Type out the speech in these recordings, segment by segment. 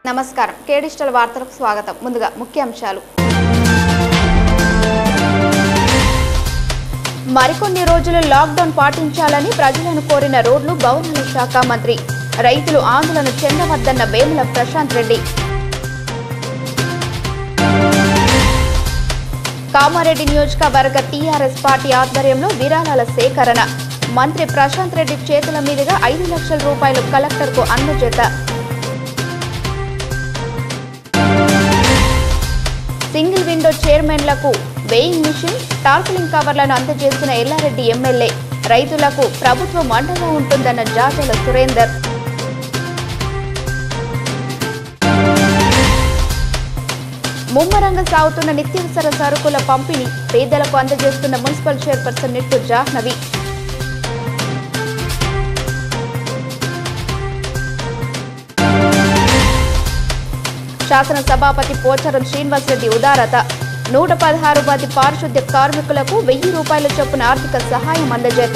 నమస్కారం కే డిజిటల్ వార్తలకు స్వాగతం ముందుగా ముఖ్యాంశాలు మరికొన్ని రోజులు లాక్డౌన్ పాటించాలని ప్రజలను కోరిన రోడ్లు భవనాల శాఖ మంత్రి రైతులు ఆందోళన చెందవద్దన్న వేముల ప్రశాంత్ రెడ్డి కామారెడ్డి నియోజకవర్గ టీఆర్ఎస్ పార్టీ ఆధ్వర్యంలో విరాళాల సేకరణ మంత్రి ప్రశాంత్ రెడ్డి చేతుల మీదుగా ఐదు లక్షల రూపాయలు కలెక్టర్కు అందజేత సింగిల్ విండో చైర్మన్లకు వెయింగ్ మిషన్ టార్పులింగ్ కవర్లను అందజేసిన ఎల్లారెడ్డి ఎమ్మెల్యే రైతులకు ప్రభుత్వం అండగా ఉంటుందన్న జాజల సురేందర్ ముమ్మరంగా సాగుతున్న నిత్యావసర సరుకుల పంపిణీ పేదలకు అందజేస్తున్న మున్సిపల్ చైర్పర్సన్ నిట్టు జాహ్నవి శాసనసభాపతి పోచారం శ్రీనివాసరెడ్డి ఉదారత నూట పదహారు మంది పారిశుద్ధ్య కార్మికులకు వెయ్యి రూపాయల చొప్పున ఆర్థిక సహాయం అందజేత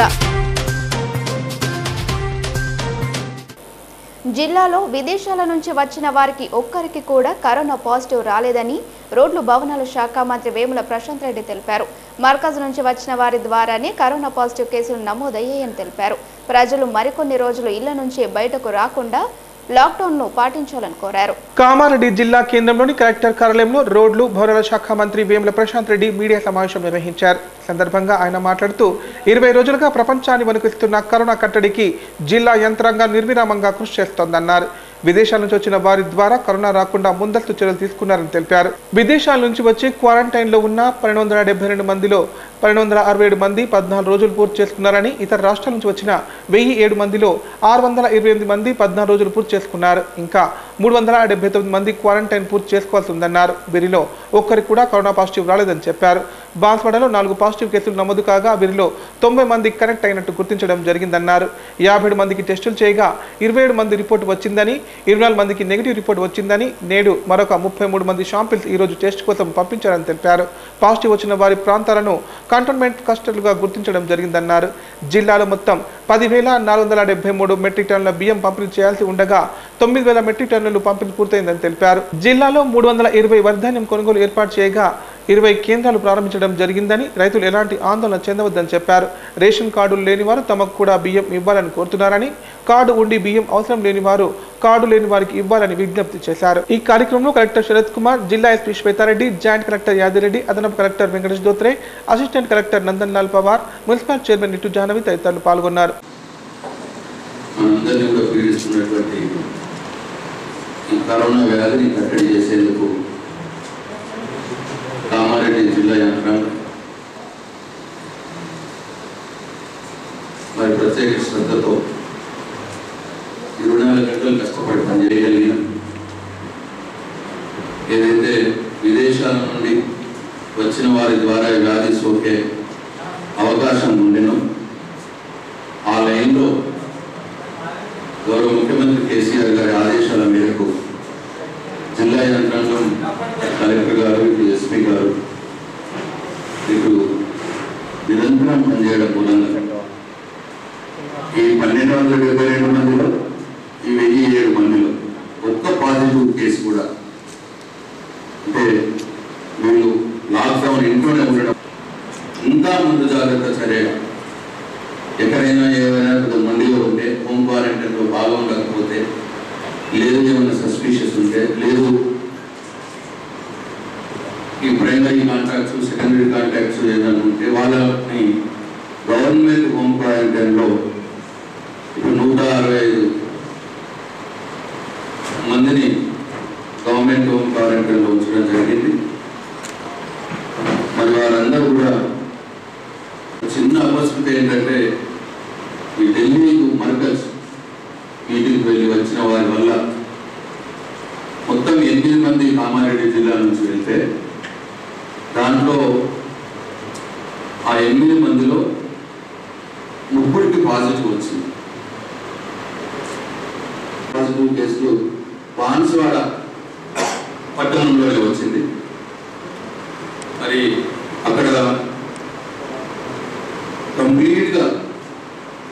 జిల్లాలో విదేశాల నుంచి వచ్చిన వారికి ఒక్కరికి కూడా కరోనా పాజిటివ్ రాలేదని రోడ్లు భవనాల శాఖ మంత్రి వేముల ప్రశాంత్ రెడ్డి తెలిపారు మర్కజ్ నుంచి వచ్చిన వారి ద్వారానే కరోనా పాజిటివ్ కేసులు నమోదయ్యాయని తెలిపారు ప్రజలు మరికొన్ని రోజులు ఇళ్ల నుంచి బయటకు రాకుండా లాక్డౌన్ను పాటించాలని కోరారు కామారెడ్డి జిల్లా కేంద్రంలోని కలెక్టర్ కార్యాలయంలో రోడ్లు భవనాల శాఖ మంత్రి వేముల ప్రశాంత్ రెడ్డి మీడియా సమావేశం నిర్వహించారు ఈ సందర్భంగా ఆయన మాట్లాడుతూ ఇరవై రోజులుగా ప్రపంచాన్ని వణికిస్తున్న కరోనా కట్టడికి జిల్లా యంత్రాంగం నిర్విరామంగా కృషి చేస్తోందన్నారు విదేశాల నుంచి వచ్చిన వారి ద్వారా కరోనా రాకుండా ముందస్తు చర్యలు తీసుకున్నారని తెలిపారు విదేశాల నుంచి వచ్చి క్వారంటైన్ లో ఉన్న పన్నెండు వందల డెబ్బై రెండు మందిలో పన్నెండు వందల అరవై ఏడు మంది పద్నాలుగు రోజులు పూర్తి చేసుకున్నారని ఇతర రాష్ట్రాల నుంచి వచ్చిన వెయ్యి ఏడు మందిలో ఆరు వందల ఇరవై ఎనిమిది మంది పద్నాలుగు రోజులు పూర్తి చేసుకున్నారు ఇంకా మూడు వందల డెబ్బై తొమ్మిది మంది క్వారంటైన్ పూర్తి చేసుకోవాల్సి ఉందన్నారు వీరిలో ఒక్కరికి కూడా కరోనా పాజిటివ్ రాలేదని చెప్పారు బాన్స్వాడలో నాలుగు పాజిటివ్ కేసులు నమోదు కాగా వీరిలో తొంభై మంది కనెక్ట్ అయినట్టు గుర్తించడం జరిగిందన్నారు యాభై ఏడు మందికి టెస్టులు చేయగా ఇరవై ఏడు మంది రిపోర్ట్ వచ్చిందని ఇరవై నాలుగు మందికి నెగిటివ్ రిపోర్ట్ వచ్చిందని నేడు మరొక ముప్పై మూడు మంది శాంపిల్స్ ఈ రోజు టెస్ట్ కోసం పంపించారని తెలిపారు పాజిటివ్ వచ్చిన వారి ప్రాంతాలను కంటోన్మెంట్ క్లస్టర్లుగా గుర్తించడం జరిగిందన్నారు జిల్లాలో మొత్తం పదివేల నాలుగు వందల డెబ్బై మూడు మెట్రిక్ టన్నుల బియ్యం పంపిణీ చేయాల్సి ఉండగా తొమ్మిది వేల మెట్రిక్ టన్నులు పంపిణీ పూర్తయిందని తెలిపారు జిల్లాలో మూడు వందల ఇరవై వరిధాన్యం కొనుగోలు ఏర్పాటు చేయగా ఇరవై కేంద్రాలు ప్రారంభించడం జరిగిందని రైతులు ఎలాంటి ఆందోళన చెందవద్దని చెప్పారు రేషన్ కార్డులు లేని వారు తమకు కూడా బియ్యం ఇవ్వాలని కోరుతున్నారని కార్డు ఉండి బియ్యం అవసరం లేని వారు కార్డు లేని వారికి ఇవ్వాలని విజ్ఞప్తి చేశారు ఈ కార్యక్రమంలో కలెక్టర్ శరత్ కుమార్ జిల్లా SP Swetha Reddy joint collector Yadi Reddy అదనపు collector Venkatesh Dhotre assistant collector Nandan Lal Pawar municipal chairman Nittu Jahnavi తదితరులు పాల్గొన్నారు మనందరినీ కూడా పీడిస్తున్నటువంటి ఈ కరోనా వ్యాధిని కట్టడి చేసేందుకు కామారెడ్డి జిల్లా యంత్రాంగం మరి ప్రత్యేక శ్రద్ధతో ఇరవై నాలుగు గంటలు కష్టపడి పనిచేయగలిగిన ఏదైతే విదేశాల నుండి వచ్చిన వారి ద్వారా ఈ వ్యాధి సోకే అవకాశం ఉండెనో ఆ లైన్లో గౌరవ ముఖ్యమంత్రి కేసీఆర్ గారి ఆదేశాల మేరకు జిల్లా యంత్రాంగం కలెక్టర్ గారు ఇటు ఎస్పీ గారు ఇటు నిరంతరం పనిచేయడం మూలంగా ఈ పన్నెండు వందల డెబ్బై రెండు మందిలో ఈ వెయ్యి ఏడు మందిలో ఒక్క పాజిటివ్ కేసు కూడా అంటే వీళ్ళు లాక్డౌన్ ఇంట్లోనే ఉండడం ఇంకా ముందు జాగ్రత్త చర్యగా ఎక్కడైనా ఏమైనా కొంత మందిలో ఉంటే హోమ్ క్వారంటైన్లో బాగుండకపోతే లేదు ఏమైనా సస్పిషియస్ ఉంటే లేదు ఈ ప్రైమరీ కాంటాక్ట్స్ సెకండరీ కాంటాక్ట్స్ ఏదైనా ఉంటే వాళ్ళని గవర్నమెంట్ హోమ్ క్వారంటైన్లో ఇప్పుడు నూట అరవై ఐదు మందిని గవర్నమెంట్ హోమ్ క్వారంటైన్లో ఉంచడం జరిగింది మరి వారందరూ కూడా చిన్న అపస్మిత ఏంటంటే ఈ ఢిల్లీ మర్కజ్ మీటింగ్కి వెళ్ళి వచ్చిన వారి వల్ల మొత్తం ఎనిమిది మంది కామారెడ్డి జిల్లా నుంచి వెళ్తే దాంట్లో ఆ ఎనిమిది మందిలో ముగ్గురికి పాజిటివ్ వచ్చింది పాజిటివ్ కేసులు బాన్స్వాడ పట్టణంలోనే వచ్చింది మరి అక్కడ కంప్లీట్గా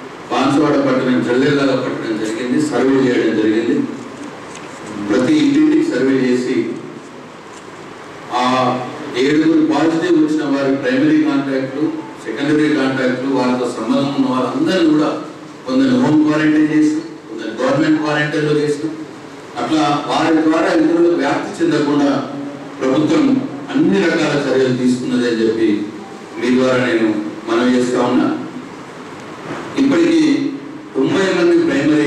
బాన్సువాడ పట్టణం జల్లేలాగా పట్టడం జరిగింది సర్వే చేయడం జరిగింది ప్రతి ఇంటింటి పాజిటివ్ వచ్చిన వారి ప్రైమరీ కాంటాక్ట్లు సెకండరీ కాంటాక్ట్లు వారితో సంబంధం ఉన్న వాళ్ళందరినీ కూడా కొందరు హోమ్ క్వారంటైన్ చేసి కొందరు గవర్నమెంట్ క్వారంటైన్లో చేసి అట్లా వారి ద్వారా ఇతరులకు వ్యాప్తి చెందకుండా ప్రభుత్వం అన్ని రకాల చర్యలు తీసుకున్నది అని చెప్పి మీ ద్వారా నేను మనవి చేస్తా ఉన్నా ఇప్పటికీ తొంభై మంది ప్రైమరీ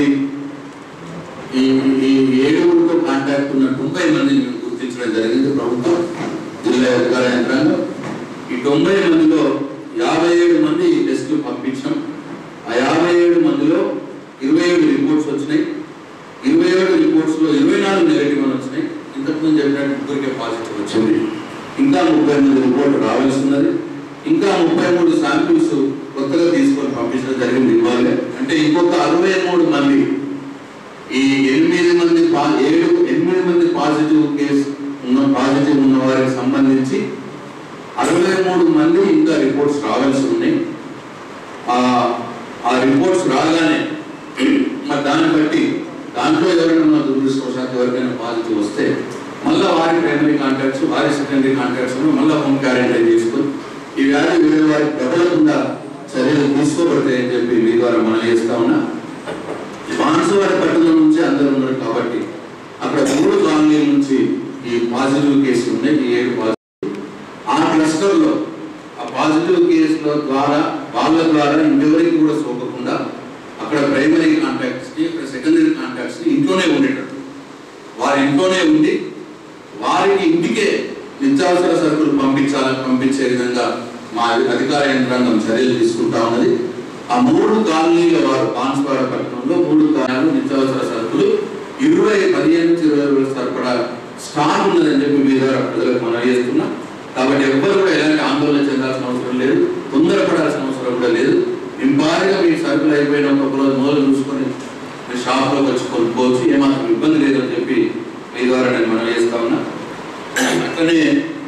ఈ ఈ ఏడుగురితో కాంటాక్ట్ ఉన్న తొంభై మందిని మేము గుర్తించడం జరిగింది ప్రభుత్వం జిల్లా అధికార యంత్రాంగం ఈ తొంభై మందిలో యాభై ఏడు మంది టెస్టులు పంపించాం ఆ యాభై ఏడు మందిలో ఇరవై ఏడు రిపోర్ట్స్ వచ్చినాయి ఇరవై ఏడు రిపోర్ట్స్ లో ఇరవై నాలుగు నెగటివ్ అని వచ్చినాయి ఇంతకుముందు చెప్పినట్టు ముగ్గురికే పాజిటివ్ వచ్చింది ఇంకా ముప్పై మంది రిపోర్ట్ రావాల్సి ఉన్నది ఇంకా ముప్పై మూడు శాంపిల్స్ కొత్తగా తీసుకొని పంపించడం జరిగింది ఇవాళ అంటే ఇంకొక అరవై మూడు మంది ఈ ఎనిమిది మంది పా- ఏడు ఎనిమిది మంది పాజిటివ్ కేసు ఉన్న పాజిటివ్ ఉన్న వారికి సంబంధించి అరవై మూడు మంది ఇంకా రిపోర్ట్స్ రావాల్సి ఉన్నాయి ఆ ఆ రిపోర్ట్స్ రాగానే మరి దాన్ని బట్టి దాంట్లో ఎవరైనా మన దురదృష్టవశాత్తు ఎవరికైనా పాజిటివ్ వస్తే మళ్ళీ వారి ప్రైమరీ కాంటాక్ట్స్ వారి సెకండరీ కాంటాక్ట్స్ మళ్ళీ హోమ్ క్వారంటైన్ చేసుకుని ఈ వ్యాధి వేరే వారికి ప్రబలకుండా చర్యలు తీసుకోబడతాయని చెప్పి మీ ద్వారా మనం చేస్తా ఉన్నా బాన్సువారి పట్టణం నుంచి అందరూ ఉన్నారు కాబట్టి అక్కడ మూడు కాలనీల నుంచి ఈ పాజిటివ్ కేసులు ఉన్నాయి ఈ ఏడు పాజిటివ్ ఆ క్లస్టర్ లో ఆ పాజిటివ్ కేసుల ద్వారా వాళ్ళ ద్వారా ఇంకెవరికి కూడా సోకకుండా అక్కడ ప్రైమరీ కాంటాక్ట్స్ ని అక్కడ సెకండరీ కాంటాక్ట్స్ ని ఇంట్లోనే ఉండేటట్టు వారి ఇంట్లోనే ఉండి వారికి ఇంటికే నిత్యావసర సరుకులు పంపించాలని పంపించే విధంగా మా అధికార యంత్రాంగం చర్యలు తీసుకుంటా ఉన్నది ఆ మూడు కాలనీల వారు బాన్స్వాడ పట్టణంలో మూడు కాలనీలు నిత్యావసర సరుకులు ఇరవై పదిహేను నుంచి ఇరవై రోజుల సరిపడా స్టాక్ ఉన్నదని చెప్పి మీ ద్వారా ప్రజలకు మనం చేస్తున్నా కాబట్టి ఎవ్వరు కూడా ఎలాంటి ఆందోళన చెందాల్సిన అవసరం లేదు తొందరపడాల్సిన అవసరం కూడా లేదు నింపారిగా మీ సరుకులు అయిపోయిన ఒక రోజు మొదలు చూసుకొని మీ షాప్లోకి వచ్చి కొనుక్కోవచ్చు ఏమాత్రం ఇబ్బంది లేదని చెప్పి మీ ద్వారా నేను మనం చేస్తా ఉన్నా అట్లనే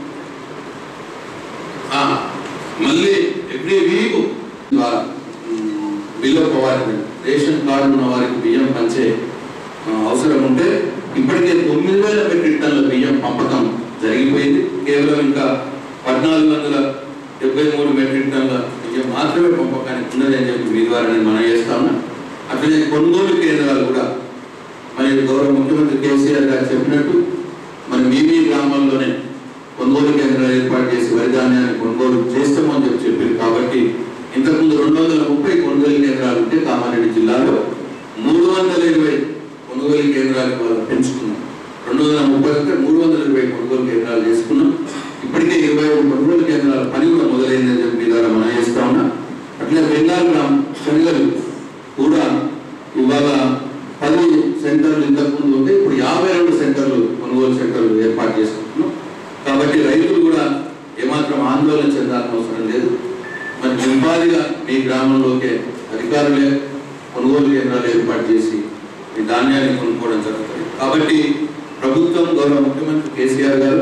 ఆ, మళ్ళీ ఎవ్రీ వీక్ ద్వారా బిలో పోవాలి రేషన్ కార్డు ఉన్న వారికి బియ్యం పంచే ఆ, అవసరం ఉంటే ఇప్పటికే తొమ్మిది వేల మెట్రిక్ టన్నుల బియ్యం పంపకం జరిగిపోయింది కేవలం ఇంకా పద్నాలుగు వందల డెబ్బై మూడు మెట్రిక్ టన్నుల బియ్యం మాత్రమే పంపకానికి ఉన్నది అని చెప్పి మీ ద్వారా నేను మనం చేస్తా ఉన్నా అట్లనే కొనుగోలు కేంద్రాలు కూడా మరి గౌరవ ముఖ్యమంత్రి కేసీఆర్ గారు చెప్పినట్టు మరి మీ మీ గ్రామాల్లోనే కొనుగోలు కేంద్రాలు ఏర్పాటు చేసి వరి ధాన్యాన్ని కొనుగోలు చేస్తామని చెప్పి చెప్పారు కాబట్టి ఇంతకుముందు రెండు వందల ముప్పై కొనుగోలు కేంద్రాలు ఉంటే కామారెడ్డి జిల్లాలో మూడు వందల ఇరవై కొనుగోలు కేంద్రాలు ఇవాళ పెంచుకున్నాం రెండు వందల ముప్పై అంటే మూడు వందల ఇరవై కొనుగోలు కేంద్రాలు చేసుకున్నాం ఇప్పటికే ఇరవై ఐదు కొనుగోలు కేంద్రాల పని కూడా మొదలైందని చెప్పి మీ ద్వారా మనం చేస్తా ఉన్నా అట్లే బెంగాల్ గ్రామ్ శనగలు కూడా ఇవాళ పది సెంటర్లు ఇంతకుముందు ఉంటే ఇప్పుడు యాభై రెండు సెంటర్లు కొనుగోలు సెంటర్లు ఏర్పాటు చేసుకుంటున్నాం కాబట్టి రైతులు కూడా ఏమాత్రం ఆందోళన చెందాల్సిన అవసరం లేదు మరి నింపాదిగా మీ గ్రామంలోకే అధికారులే కొనుగోలు కేంద్రాలు ఏర్పాటు చేసి ఈ ధాన్యాన్ని కొనుక్కోవడం జరుగుతుంది కాబట్టి ప్రభుత్వం గౌరవ ముఖ్యమంత్రి కేసీఆర్ గారు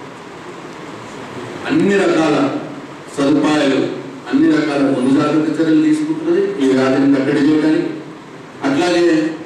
అన్ని రకాల సదుపాయాలు అన్ని రకాల ముందు జాగ్రత్త చర్యలు తీసుకుంటున్నది ఈ వ్యాధిని కట్టడి చేయడానికి అట్లాగే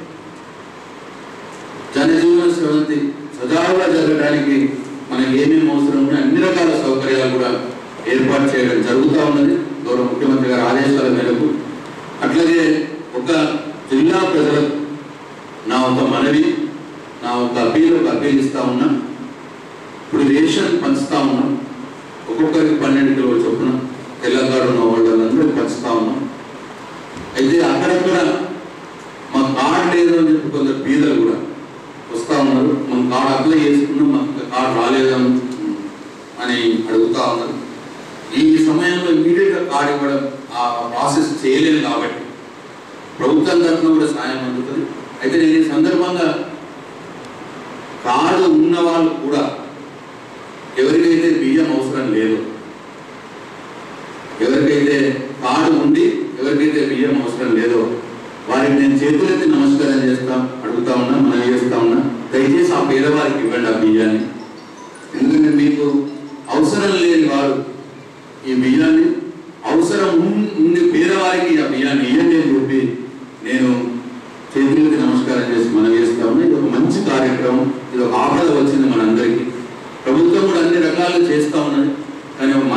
జనజీవన స్రవంతి సజావుగా జరగడానికి మనకి ఏమేమి అవసరం ఉన్నాయో అన్ని రకాల సౌకర్యాలు కూడా ఏర్పాటు చేయడం జరుగుతూ ఉన్నది గౌరవ ముఖ్యమంత్రి గారి ఆదేశాల మేరకు అట్లాగే ఒక జిల్లా ప్రజలకు నా ఒక మనవి నా ఒక అప్పీల్ ఒక అప్పీల్ ఇస్తా ఉన్నా ఇప్పుడు రేషన్ పంచుతా ఉన్నాం ఒక్కొక్కరికి పన్నెండు కిలోలు చొప్పున తెలంగాణ ఉన్న వాళ్ళందరూ పంచుతా ఉన్నాం అయితే అక్కడక్కడ మా కార్డు లేదు అని చెప్పి కొందరు బీదలు కూడా వస్తా ఉన్నారు మన కార్డు అప్లై చేసుకున్నాం మాకు కార్డు రాలేదని అని అడుగుతా ఉన్నారు ఈ సమయంలో ఇమీడియట్ గా కార్డు ఇవ్వడం ఆ ప్రాసెస్ చేయలేదు కాబట్టి ప్రభుత్వం తరఫున కూడా సాయం అందుతుంది అయితే నేను ఈ సందర్భంగా కార్డు ఉన్న వాళ్ళు కూడా ఎవరికైతే బియ్యం అవసరం లేదు ఎవరికైతే కార్డు ఉండి ఎవరికైతే బియ్యం అవసరం లేదో వారికి నేను చేతులెత్తి నమస్కారం చేస్తా అడుగుతా ఉన్నా మనం చేస్తా ఉన్నా దయచేసి ఆ పేదవారికి ఇవ్వండి ఆ బియ్యాన్ని ఎందుకంటే మీకు అవసరం లేని వారు ఈ బియ్యాన్ని అవసరం ఉన్- ఉండి పేదవారికి ఆ బియ్యాన్ని ఇవ్వండి అని చెప్పి నేను చేతులెత్తి నమస్కారం చేసి మనం చేస్తా ఉన్నా ఇది ఒక మంచి కార్యక్రమం ఇది ఒక ఆపద వచ్చింది మనందరికీ ప్రభుత్వం కూడా అన్ని రకాలుగా చేస్తా ఉన్నది కానీ ఒక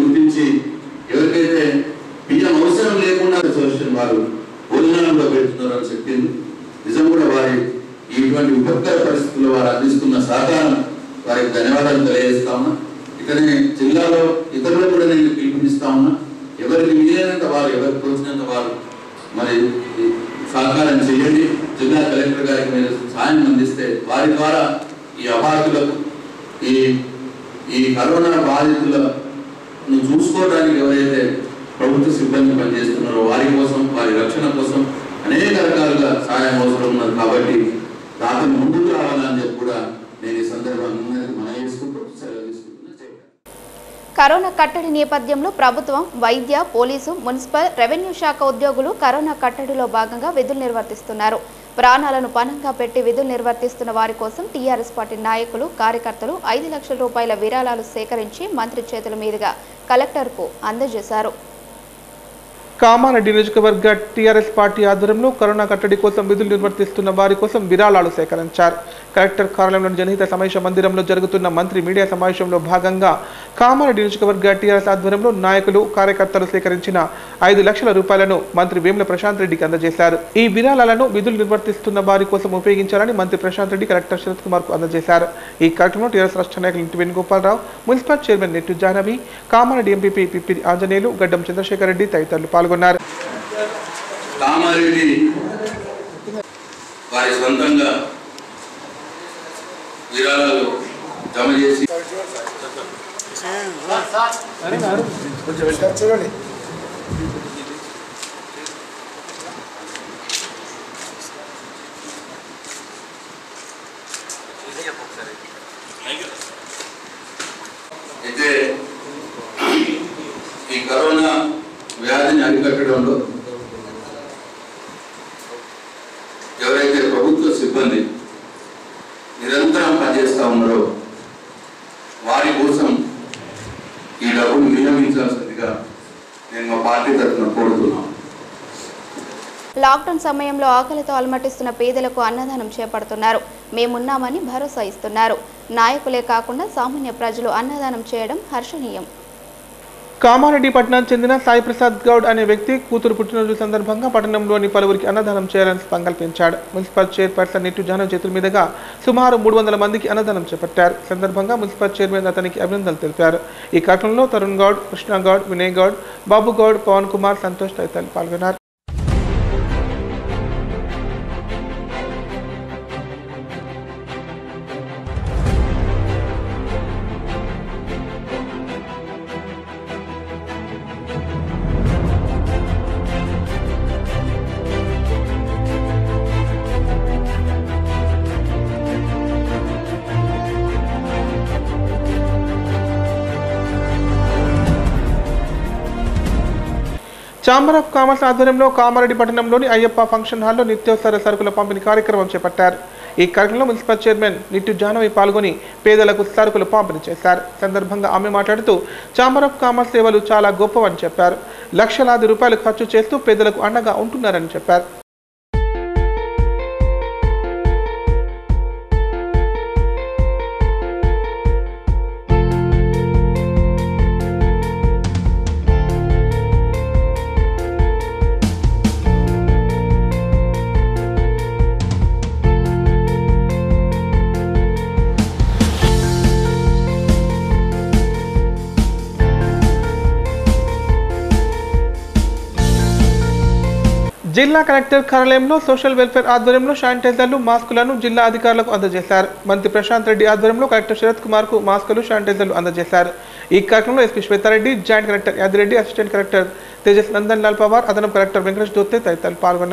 గుర్తించి ఎవరికైతే బియ్యం అవసరం లేకుండా అసోసియేషన్ వారు భోజనాలలో పెడుతున్నారని చెప్పింది నిజం కూడా వారి ఇటువంటి విపత్కర పరిస్థితుల్లో వారు అందిస్తున్న సహకారం వారికి ధన్యవాదాలు తెలియజేస్తా ఉన్నా ఇక్కడనే జిల్లాలో ఇతరులకు కూడా నేను పిలుపునిస్తా ఉన్నా ఎవరికి వీలైనంత వారు ఎవరికి తోచినంత వారు మరి ఈ సహకారం చేయండి జిల్లా కలెక్టర్ గారికి మీరు సాయం అందిస్తే వారి ద్వారా ఈ అబాధితులకు ఈ ఈ కరోనా బాధితులను చూసుకోవడానికి ఎవరైతే ప్రభుత్వ సిబ్బంది పనిచేస్తున్నారో వారి కోసం వారి రక్షణ కోసం అనేక రకాలుగా సహాయం అవసరం ఉన్నది కాబట్టి దాతను ముందుకు రావాలని చెప్పి కూడా నేను ఈ సందర్భంగా మనం చేసుకుంటూ సెలవు తీసుకుంటున్నా జై హింద్. కరోనా కట్టడి నేపథ్యంలో ప్రభుత్వం వైద్య పోలీసు మున్సిపల్ రెవెన్యూ శాఖ ఉద్యోగులు కరోనా కట్టడిలో భాగంగా విధులు నిర్వర్తిస్తున్నారు ప్రాణాలను పణంగా పెట్టి విధులు నిర్వర్తిస్తున్న వారి కోసం టీఆర్ఎస్ పార్టీ నాయకులు కార్యకర్తలు ఐదు లక్షల రూపాయల విరాళాలు సేకరించి మంత్రి చేతుల మీదుగా కలెక్టర్కు అందజేశారు కామారెడ్డి నియోజకవర్గ టీఆర్ఎస్ పార్టీ ఆధ్వర్యంలో కరోనా కట్టడి కోసం విధులు నిర్వర్తిస్తున్న వారి కోసం విరాళాలు సేకరించారు కలెక్టర్ కార్యాలయంలోని జనహిత సమావేశ మందిరంలో జరుగుతున్న మంత్రి మీడియా సమావేశంలో భాగంగా కామారెడ్డి నియోజకవర్గ టీఆర్ఎస్ ఆధ్వర్యంలో నాయకులు కార్యకర్తలు సేకరించిన ఐదు లక్షల రూపాయలను మంత్రి వేముల ప్రశాంత్ రెడ్డికి అందజేశారు ఈ విరాళాలను విధులు నిర్వర్తిస్తున్న వారి కోసం ఉపయోగించాలని మంత్రి ప్రశాంత్ రెడ్డి కలెక్టర్ శరత్ కుమార్ కు అందజేశారు ఈ కార్యక్రమంలో టీఆర్ఎస్ రాష్ట్ర నాయకులు ఇంటి Venugopala Rao municipal chairman Nittu Jahnavi Kamareddy MPP Pippi Anjaneyulu గడ్డం చంద్రశేఖర్ రెడ్డి తదితరులు పాల్గొన్నారు కామారెడ్డి వారి సొంతంగా విరాళాలు జమ చేసి అయితే ఈ కరోనా వ్యాధిని అరికట్టడంలో ఎవరైతే ప్రభుత్వ సిబ్బంది నిరంతరం పనిచేస్తూ ఉన్నారో వారి కోసం ఈ డబ్బును వినియోగించాల్సిందిగా నేను మా పార్టీ తరఫున కోరుతున్నాను లాక్డౌన్ సమయంలో ఆకలితో అలమటిస్తున్న పేదలకు అన్నదానం చేపడుతున్నారు మేమున్నామని భరోసా ఇస్తున్నారు నాయకులే కాకుండా సామాన్య ప్రజలు అన్నదానం చేయడం హర్షణీయం కామారెడ్డి పట్టణానికి చెందిన సాయి ప్రసాద్ గౌడ్ అనే వ్యక్తి కూతురు పుట్టినరోజు సందర్భంగా పట్టణంలోని పలువురికి అన్నదానం చేయాలని సంకల్పించాడు మున్సిపల్ చైర్పర్సన్ నిట్టు జానం చేతుల మీదుగా సుమారు మూడు వందల మందికి అన్నదానం చేపట్టారు ఈ సందర్భంగా మున్సిపల్ చైర్మన్ అతనికి అభినందనలు తెలిపారు ఈ కార్యక్రమంలో తరుణ్ గౌడ్ కృష్ణ గౌడ్ వినయ్ గౌడ్ బాబు గౌడ్ పవన్ కుమార్ సంతోష్ తదితరులు పాల్గొన్నారు ఛాంబర్ ఆఫ్ కామర్స్ ఆధ్వర్యంలో కామారెడ్డి పట్టణంలోని అయ్యప్ప ఫంక్షన్ హాల్లో నిత్యావసర సరుకుల పంపిణీ కార్యక్రమం చేపట్టారు ఈ కార్యక్రమంలో మున్సిపల్ చైర్మన్ నిట్టు జానవి పాల్గొని పేదలకు సరుకులు పంపిణీ చేశారు ఈ సందర్భంగా ఆమె మాట్లాడుతూ ఛాంబర్ ఆఫ్ కామర్స్ సేవలు చాలా గొప్పవని చెప్పారు లక్షలాది రూపాయలు ఖర్చు చేస్తూ పేదలకు అండగా ఉంటున్నారని చెప్పారు జిల్లా కలెక్టర్ కార్యాలయంలో సోషల్ వెల్ఫేర్ ఆధ్వర్యంలో శానిటైజర్లు మాస్కులను జిల్లా అధికారులకు అందజేశారు మంత్రి ప్రశాంత్ రెడ్డి ఆధ్వర్యంలో కలెక్టర్ శరత్ కుమార్ కు మాస్కులు శానిటైజర్లు అందజేశారు ఈ కార్యక్రమంలో SP Swetha Reddy joint collector Yadi Reddy assistant collector Tejas Nandan Lal Pawar అదనపు కలెక్టర్ వెంకటేష్ దోత్తే తదితరులు పాల్గొన్నారు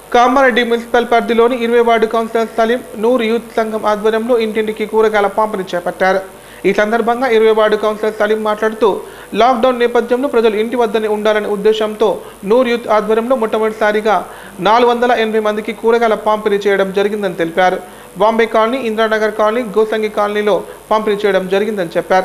కామారెడ్డి మున్సిపల్ పరిధిలోని ఇరవై ward councillor Saleem Noor youth సంఘం ఆధ్వర్యంలో ఇంటింటికి కూరగాయల పంపిణీ చేపట్టారు ఈ సందర్భంగా ఇరవై వార్డు కౌన్సిలర్ సలీం మాట్లాడుతూ లాక్డౌన్ నేపథ్యంలో ప్రజలు ఇంటి వద్దనే ఉండాలనే ఉద్దేశంతో నూర్ యూత్ ఆధ్వర్యంలో మొట్టమొదటిసారిగా నాలుగు వందల ఎనభై మందికి కూరగాయల పంపిణీ చేయడం జరిగిందని తెలిపారు బాంబే కాలనీ ఇందిరానగర్ కాలనీ గోసంగి కాలనీలో పంపిణీ చేయడం జరిగిందని చెప్పారు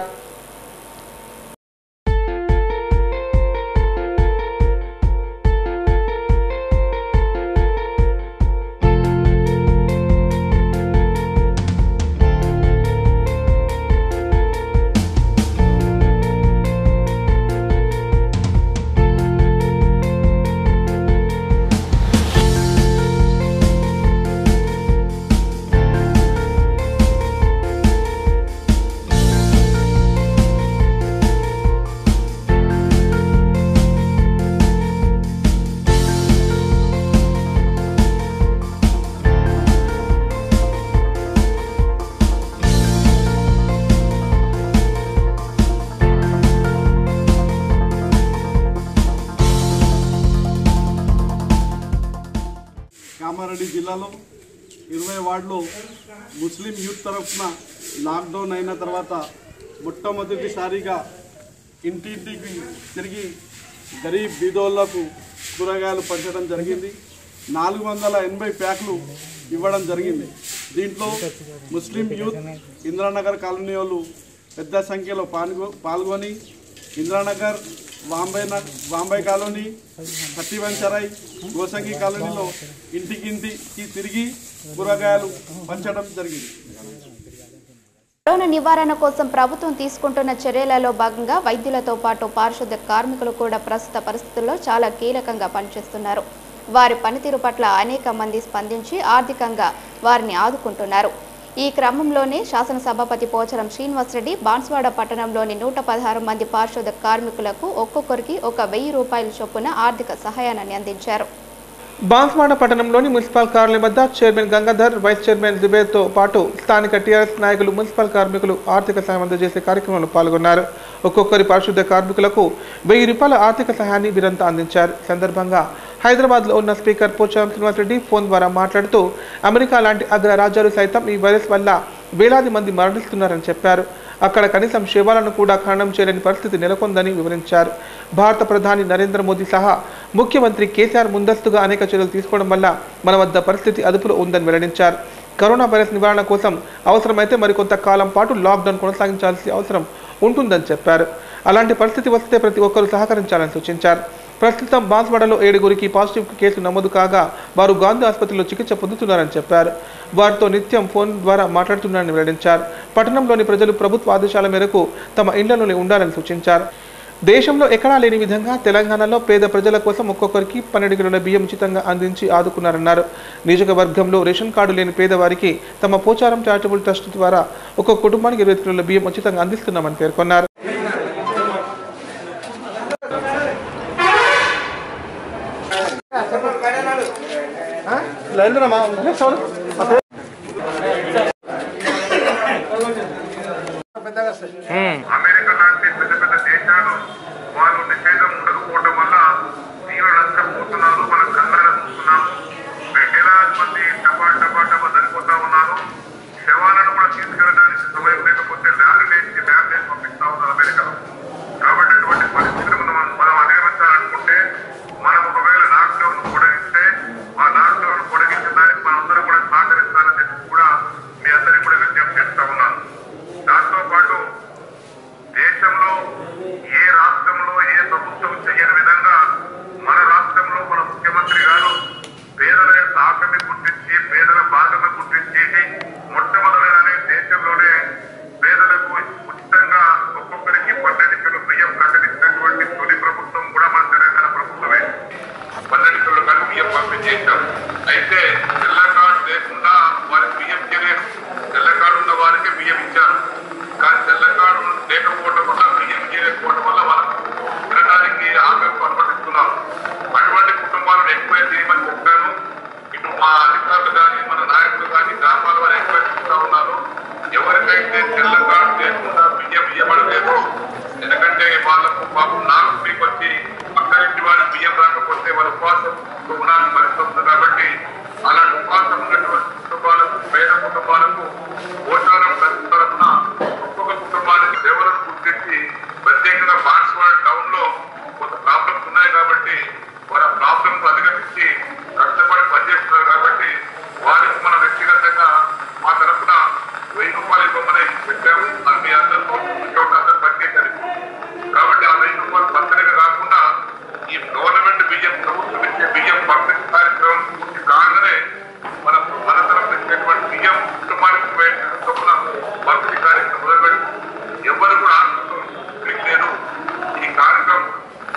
కామారెడ్డి జిల్లాలో ఇరవై వార్డులో ముస్లిం యూత్ తరఫున లాక్డౌన్ అయిన తర్వాత మొట్టమొదటిసారిగా ఇంటింటికి తిరిగి గరీబ్ బీదోళ్లకు కూరగాయలు పంచడం జరిగింది నాలుగు వందల ఎనభై ప్యాక్లు ఇవ్వడం జరిగింది దీంట్లో ముస్లిం యూత్ ఇందిరానగర్ కాలనీ వాళ్ళు పెద్ద సంఖ్యలో పాల్గొ పాల్గొని ఇందిరానగర్ వాంబే నగర్ వాంబే కాలనీ సత్యవంచరాయ్ గోసంగి కాలనీలో ఇంటికింటికి తిరిగి కూరగాయలు పంచడం జరిగింది కరోనా నివారణ కోసం ప్రభుత్వం తీసుకుంటున్న చర్యలలో భాగంగా వైద్యులతో పాటు పారిశుద్ధ్య కార్మికులు కూడా ప్రస్తుత పరిస్థితుల్లో చాలా కీలకంగా పనిచేస్తున్నారు వారి పనితీరు పట్ల అనేక మంది స్పందించి ఆర్థికంగా వారిని ఆదుకుంటున్నారు ఈ క్రమంలోనే శాసనసభాపతి పోచారం శ్రీనివాసరెడ్డి బాన్స్వాడ పట్టణంలోని నూట పదహారు మంది పారిశుద్ధ్య కార్మికులకు ఒక్కొక్కరికి ఒక వెయ్యి రూపాయల చొప్పున ఆర్థిక సహాయాన్ని అందించారు బాన్స్వాడ పట్టణంలోని మున్సిపల్ కార్యాలయం వద్ద చైర్మన్ గంగాధర్ వైస్ చైర్మన్ జుబేర్తో పాటు స్థానిక టీఆర్ఎస్ నాయకులు మున్సిపల్ కార్మికులు ఆర్థిక సాయం అందజేసే కార్యక్రమంలో పాల్గొన్నారు ఒక్కొక్కరి పారిశుద్ధ్య కార్మికులకు వెయ్యి రూపాయల ఆర్థిక సహాయాన్ని వీరంతా అందించారు ఈ సందర్భంగా హైదరాబాద్లో ఉన్న స్పీకర్ పోచారం శ్రీనివాసరెడ్డి ఫోన్ ద్వారా మాట్లాడుతూ అమెరికా లాంటి అగ్ర రాజ్యాలు సైతం ఈ వైరస్ వల్ల వేలాది మంది మరణిస్తున్నారని చెప్పారు అక్కడ కనీసం శవాలను కూడా ఖననం చేయలేని పరిస్థితి నెలకొందని వివరించారు భారత ప్రధాని నరేంద్ర మోదీ సహా ముఖ్యమంత్రి కేసీఆర్ ముందస్తుగా అనేక చర్యలు తీసుకోవడం వల్ల మన వద్ద పరిస్థితి అదుపులో ఉందని వెల్లడించారు కరోనా వైరస్ నివారణ కోసం అవసరమైతే మరికొంత కాలం పాటు లాక్డౌన్ కొనసాగించాల్సిన అవసరం ఉంటుందని చెప్పారు అలాంటి పరిస్థితి వస్తే ప్రతి ఒక్కరూ సహకరించాలని సూచించారు ప్రస్తుతం బాన్స్వాడలో ఏడుగురికి పాజిటివ్ కేసు నమోదు కాగా వారు గాంధీ ఆసుపత్రిలో చికిత్స పొందుతున్నారని చెప్పారు వారితో నిత్యం ఫోన్ ద్వారా మాట్లాడుతున్నారని వెల్లడించారు పట్టణంలోని ప్రజలు ప్రభుత్వ ఆదేశాల మేరకు తమ ఇళ్లలోనే ఉండాలని సూచించారు దేశంలో ఎక్కడా లేని విధంగా తెలంగాణలో పేద ప్రజల కోసం ఒక్కొక్కరికి పన్నెండు కిలోల బియ్యం ఉచితంగా అందించి ఆదుకున్నారన్నారు నియోజకవర్గంలో రేషన్ కార్డు లేని పేదవారికి తమ పోచారం చారిటబుల్ ట్రస్ట్ ద్వారా ఒక్కొక్క కుటుంబానికి ఇరవై కిలోల బియ్యం ఉచితంగా అందిస్తున్నామని పేర్కొన్నారు అమెరికా లాంటి పెద్ద పెద్ద దేశాలు వాళ్ళు నిషేధం ఉండకపోవడం వల్ల తీవ్ర నష్టపోతున్నారు మనం కన్నారా చూస్తున్నాము వేలాది మంది టపా టపా టపా చనిపోతా ఉన్నారు శవాలను కూడా తీసుకెళ్ళడానికి సమయం లేకపోతే ల్యాబ్ వేసి ల్యాబ్ వేసి పంపిస్తా ఉన్నారు అమెరికాలో కాబట్టి అటువంటి పరిస్థితులు మనం మనం అధిగమించాలనుకుంటే మనం ఒకవేళ లాక్డౌన్ పొడిగిస్తే ఆ లాక్డౌన్ పొడిగించిన దానికి మనందరం కూడా సహకరిస్తారని చెప్పి కూడా మీ అందరికీ కూడా విజ్ఞప్తి చేస్తా ఉన్నాను దాంతో పాటు దేశంలో ఏ రాష్ట్రంలో ఏ ప్రభుత్వం చేయని విధంగా మన రాష్ట్రంలో మన ముఖ్యమంత్రి గారు పేదల యొక్క ఆకలిని గుర్తించి పేదల బాధను గుర్తించి మొట్టమొదటిగానే దేశంలోనే పేదలకు ఉచితంగా ఒక్కొక్కరికి పన్నెండు కిలో బియ్యం ప్రకటించినటువంటి తొలి ప్రభుత్వం కూడా మన తెలంగాణ ప్రభుత్వమే పన్నెండు కిలో కలిపి బియ్యం పంపించేశాం అయితే తెల్ల కార్డు లేకుండా వారికి బియ్యం చేయలేదు తెల్ల కార్డు ఉన్న వారికి బియ్యం ఇచ్చారు కానీ తెల్ల కార్డు లేకపోవడం వల్ల బియ్యం చేయలేకపోవడం వల్ల మనం తినడానికి ఆకలికి అనుమతిస్తున్నాం అటువంటి కుటుంబాలను ఎక్కువ తీయమని చెప్పాను ఇటు మా అధికారులు కానీ మన నాయకులు కానీ గ్రామాల వారు ఎక్కువ చూస్తా ఉన్నారు ఎవరికైతే తెల్ల కార్డు లేకుండా బియ్యం ఇవ్వబడలేదు ఎందుకంటే వాళ్ళకు పాపం నాలుగు మీకు వచ్చి పక్కనింటి వాళ్ళు బియ్యం రాకపోతే వాళ్ళ ఉపవాసం కుటుంబానికి పరిస్థితి వస్తుంది కాబట్టి అలాంటి ఉపాసం ఉన్నటువంటి కుటుంబాలకు పేద కుటుంబాలకు పోషారం ట్రస్ట్ తరఫున ఒక్కొక్క కుటుంబానికి సేవలను గుర్తించి ప్రత్యేకంగా బాన్స్వాడ టౌన్ లో కొంత ప్రాబ్లమ్స్ ఉన్నాయి కాబట్టి వారి ప్రాబ్లమ్స్ అధిగమించి కష్టపడి పనిచేస్తున్నారు కాబట్టి వారికి మన వ్యక్తిగతంగా మా తరఫున వెయ్యి రూపాయలు ఇవ్వమని పెట్టాము అది మీ అందరితో అందరూ పనిచేశారు కాబట్టి ఆ వెయ్యి రూపాయలు పంపిణీగా కాకుండా ఈ గవర్నమెంట్ బియ్యం ప్రభుత్వం ఇచ్చే బియ్యం పంపిణీ కార్యక్రమం పూర్తి కాగానే మన మన తరఫు ఇచ్చేటువంటి బియ్యం కుటుంబానికి వేసిన చొప్పున పంపిణీ కార్యక్రమం మొదలుపెట్టి ఎవరు కూడా ఆందోళన లేదు ఈ కార్యక్రమం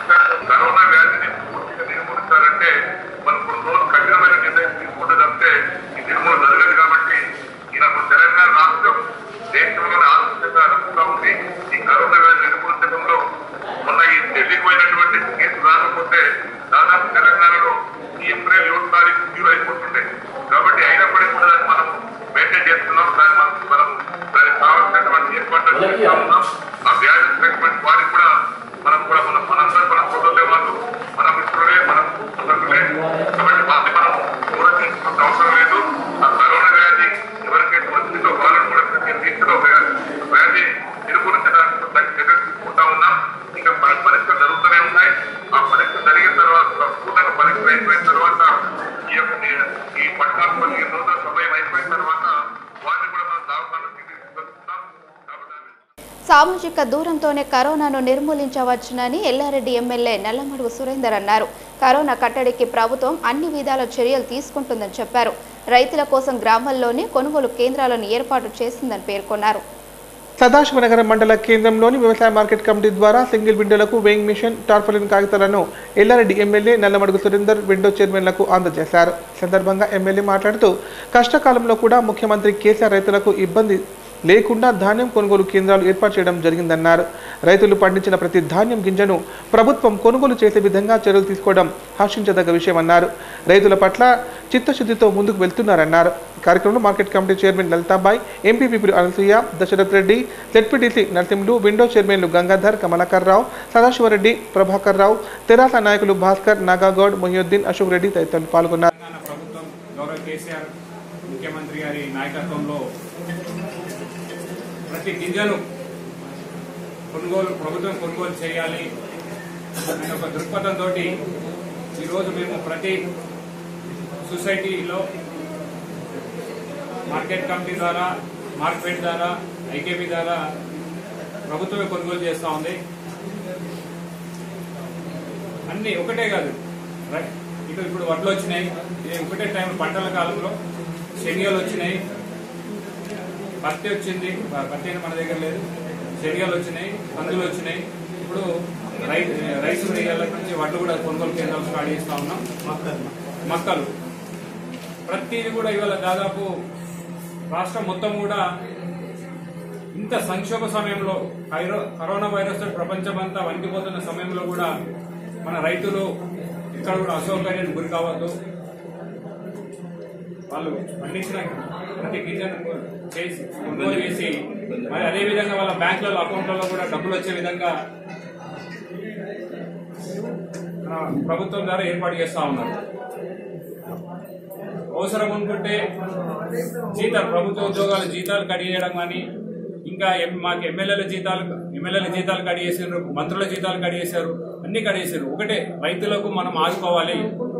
కరోనా వ్యాధిని పూర్తిగా నిర్మూలించాలంటే మనం కొన్ని రోజులు కఠినమైన నిర్ణయం తీసుకుంటుందంటే ఈ నిర్మూలన జరగదు కాబట్టి ఈయన తెలంగాణ రాష్ట్రం దేశంలోనే ఆలోచనగా రకంగా ఉంది ఈ కరోనా వ్యాధి నిర్మూలించడంలో మొన్న ఈ ఢిల్లీకి పోయినటువంటి కేసు రాకపోతే దాదాపు తెలంగాణలో ఈ ఏప్రిల్ ఏడు తారీఖు జీరో అయిపోతుండే కాబట్టి అయినప్పటికీ కూడా దాన్ని మనం మెయింటైన్ చేస్తున్నాం దాన్ని మనం మనం దానికి కావాల్సినటువంటి ఏర్పాట్లు చేస్తా ఉన్నాం ఆ వ్యాధి ఉన్నటువంటి వారికి కూడా మనం కూడా మనం మనందరం మన సోదరులే వాళ్ళు మన మిత్రులే మనం సోదరులే కాబట్టి వాటిని మనం దూరం చేసుకున్న అవసరం లేదు ఆ కరోనా వ్యాధి ఎవరికైతే వచ్చిందో వాళ్ళని కూడా ప్రతి రీతిలో వ్యాధి వ్యాధి నిర్మూలించడానికి తగిన చర్యలు తీసుకుంటా ఉన్నాం ఇంకా పరి- పరీక్షలు జరుగుతూనే ఉన్నాయి ఆ పరీక్ష జరిగిన తర్వాత పూర్ణంగా పరీక్షలు అయిపోయిన తర్వాత ఈ యొక్క ని- ఈ పద్నాలుగు పదిహేను రోజుల సమయం అయిపోయిన తర్వాత వారిని కూడా మనం దావకాలకు తీసుకెళ్తున్నాం కాబట్టి అది- సామాజిక దూరంతోనే కరోనాను నిర్మూలించవచ్చునని ఎల్లారెడ్డి ఎమ్మెల్యే నల్లమడుగు సురేందర్ అన్నారు కరోనా కట్టడికి ప్రభుత్వం అన్ని విధాల చర్యలు తీసుకుంటుందని చెప్పారు రైతుల కోసం గ్రామాల్లోనే కొనుగోలు కేంద్రాలను ఏర్పాటు చేసిందని పేర్కొన్నారు సదాశివనగరం మండల కేంద్రంలోని వ్యవసాయ మార్కెట్ కమిటీ ద్వారా సింగిల్ విండోలకు వేయింగ్ మిషన్ టార్పలిన్ కాగితాలను ఎల్లారెడ్డి ఎమ్మెల్యే నల్లమడుగు సురేందర్ విండో చైర్మన్లకు అందజేశారు ఈ సందర్భంగా ఎమ్మెల్యే మాట్లాడుతూ కష్టకాలంలో కూడా ముఖ్యమంత్రి కేసీఆర్ రైతులకు ఇబ్బంది లేకుండా ధాన్యం కొనుగోలు కేంద్రాలు ఏర్పాటు చేయడం జరిగిందన్నారు రైతులు పండించిన ప్రతి ధాన్యం గింజను ప్రభుత్వం కొనుగోలు చేసే విధంగా చర్యలు తీసుకోవడం హర్షించదగ్గ విషయమన్నారు రైతుల పట్ల చిత్తశుద్ధితో ముందుకు వెళ్తున్నారన్నారు ఈ కార్యక్రమంలో మార్కెట్ కమిటీ చైర్మన్ లలితాబాయ్ ఎంపీపీలు అనసూయ దశరథ్ రెడ్డి జెడ్పీటీసీ నరసింహులు విండో చైర్మన్లు గంగాధర్ కమలాకర్ రావు సదాశివరెడ్డి ప్రభాకర్ రావు తెరాస నాయకులు భాస్కర్ నాగాగౌడ్ మొహియుద్దీన్ అశోక్ రెడ్డి తదితరులు పాల్గొన్నారు తెలంగాణ ప్రభుత్వం గౌరవ కేసీఆర్ ముఖ్యమంత్రి గారి నాయకత్వంలో ప్రతి గింజను కొనుగోలు ప్రభుత్వం కొనుగోలు చేయాలి అనే ఒక దృక్పథంతో ఈరోజు మేము ప్రతి సొసైటీలో మార్కెట్ కమిటీ ద్వారా మార్కెట్ ద్వారా ఐకేపీ ద్వారా ప్రభుత్వమే కొనుగోలు చేస్తూ ఉంది అన్ని ఒకటే కాదు రై- ఇటు ఇప్పుడు వడ్లు వచ్చినాయి ఇది ఒకటే టైం పంటల కాలంలో శనిగలు వచ్చినాయి పత్తి వచ్చింది ప- పత్తి అయితే మన దగ్గర లేదు శనిగలు వచ్చినాయి కందులు వచ్చినాయి ఇప్పుడు రై రైస్ మిల్లల నుంచి వడ్లు కూడా కొనుగోలు కేంద్రాలు స్టార్ట్ చేస్తా ఉన్నాం మక్కలు ప్రతిది కూడా ఇవాళ దాదాపు రాష్ట్రం మొత్తం కూడా ఇంత సంక్షోభ సమయంలో కైరో కరోనా వైరస్ తో ప్రపంచమంతా వణికిపోతున్న సమయంలో కూడా మన రైతులు ఇక్కడ కూడా అసౌకర్యానికి గురి కావద్దు వాళ్ళు పండించిన ప్రతి గింజను చేసి కొనుగోలు చేసి మరి అదే విధంగా వాళ్ళ బ్యాంకులలో అకౌంట్లలో కూడా డబ్బులు వచ్చే విధంగా మన ప్రభుత్వం ద్వారా ఏర్పాటు చేస్తా ఉన్నారు అవసరం అనుకుంటే జీతాలు ప్రభుత్వ ఉద్యోగాల జీతాలు కట్ చేయడం కానీ ఇంకా ఎం- మాకు ఎమ్మెల్యేల జీతాలు ఎమ్మెల్యేల జీతాలు కట్ చేసారు మంత్రుల జీతాలు కట్ చేశారు అన్ని కట్ చేశారు ఒకటే రైతులకు మనం ఆదుకోవాలి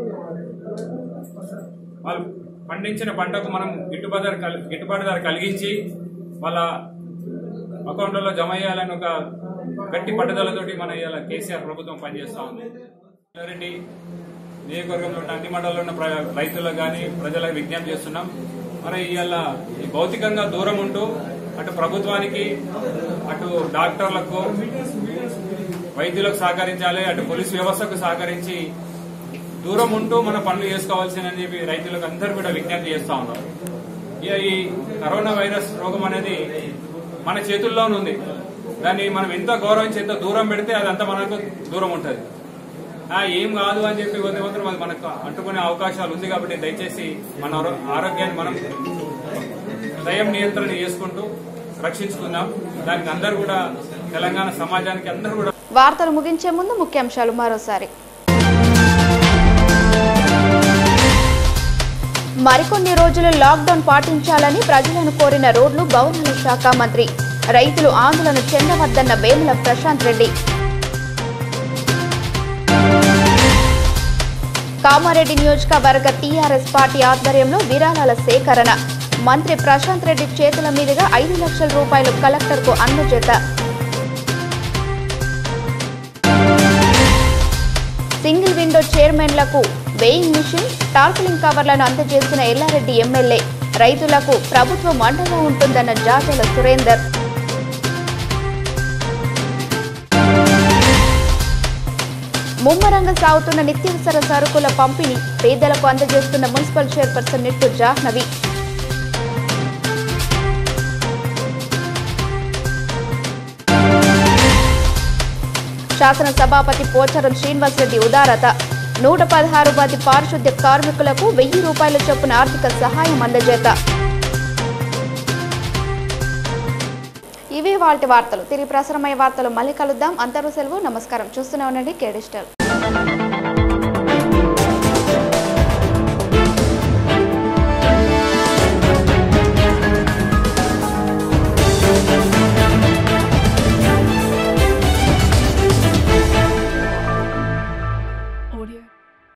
వాళ్ళు పండించిన పంటకు మనం గిట్టుబాటు ధర కల్- గిట్టుబాటు ధర కలిగించి వాళ్ళ అకౌంట్లలో జమ చేయాలని ఒక గట్టి పట్టుదలతోటి మన ఇవాళ కేసీఆర్ ప్రభుత్వం పనిచేస్తా ఉంది రెడ్డి నియోజకవర్గంలో ఉన్న అన్ని మండలంలో ఉన్న ప్ర- రైతులకు కానీ ప్రజలకు విజ్ఞప్తి చేస్తున్నాం మరి ఇవాళ ఈ భౌతికంగా దూరం ఉంటూ అటు ప్రభుత్వానికి అటు డాక్టర్లకు వైద్యులకు సహకరించాలి అటు పోలీస్ వ్యవస్థకు సహకరించి దూరం ఉంటూ మన పనులు చేసుకోవాల్సిందని చెప్పి రైతులకు అందరూ కూడా విజ్ఞప్తి చేస్తా ఉన్నారు ఇక ఈ కరోనా వైరస్ రోగం అనేది మన చేతుల్లోనే ఉంది దాన్ని మనం ఎంత గౌరవించి ఎంత దూరం పెడితే అదంతా మనకు దూరం ఉంటుంది ఆ, ఏం కాదు అని చెప్పి పోతే మాత్రం అది మనకు అంటుకునే అవకాశాలు ఉంది కాబట్టి దయచేసి మన ఆరో- ఆరోగ్యాన్ని మనం స్వయం నియంత్రణ చేసుకుంటూ రక్షించుకుందాం దానికి అందరూ కూడా తెలంగాణ సమాజానికి అందరూ కూడా వార్తలు ముగించే ముందు ముఖ్యాంశాలు మరోసారి మరికొన్ని రోజులు లాక్డౌన్ పాటించాలని ప్రజలను కోరిన రోడ్లు భవనాల శాఖ మంత్రి రైతులు ఆందోళన చెందవద్దన్న వేముల ప్రశాంత్ రెడ్డి కామారెడ్డి నియోజకవర్గ టీఆర్ఎస్ పార్టీ ఆధ్వర్యంలో విరాళాల సేకరణ మంత్రి ప్రశాంత్ రెడ్డి చేతుల మీదుగా ఐదు లక్షల రూపాయలు కలెక్టర్కు అందజేత సింగిల్ విండో చైర్మన్లకు వెయింగ్ మిషన్ టార్పులింగ్ కవర్లను అందజేసిన ఎల్లారెడ్డి ఎమ్మెల్యే రైతులకు ప్రభుత్వం అండగా ఉంటుందన్న జాతల సురేందర్ ముమ్మరంగా సాగుతున్న నిత్యావసర సరుకుల పంపిణీ పేదలకు అందజేస్తున్న మున్సిపల్ చైర్పర్సన్ నిట్టు జాహ్నవి శాసనసభాపతి పోచారం శ్రీనివాసరెడ్డి ఉదారత నూట పదహారు మంది పారిశుద్ధ్య కార్మికులకు వెయ్యి రూపాయల చొప్పున ఆర్థిక సహాయం అందజేత ఇవే వాటి వార్తలు తిరిగి ప్రసారమయ్యే వార్తలు మళ్ళీ కలుద్దాం అంతరు సెలవు నమస్కారం చూస్తూనే ఉండండి కేడిస్టల్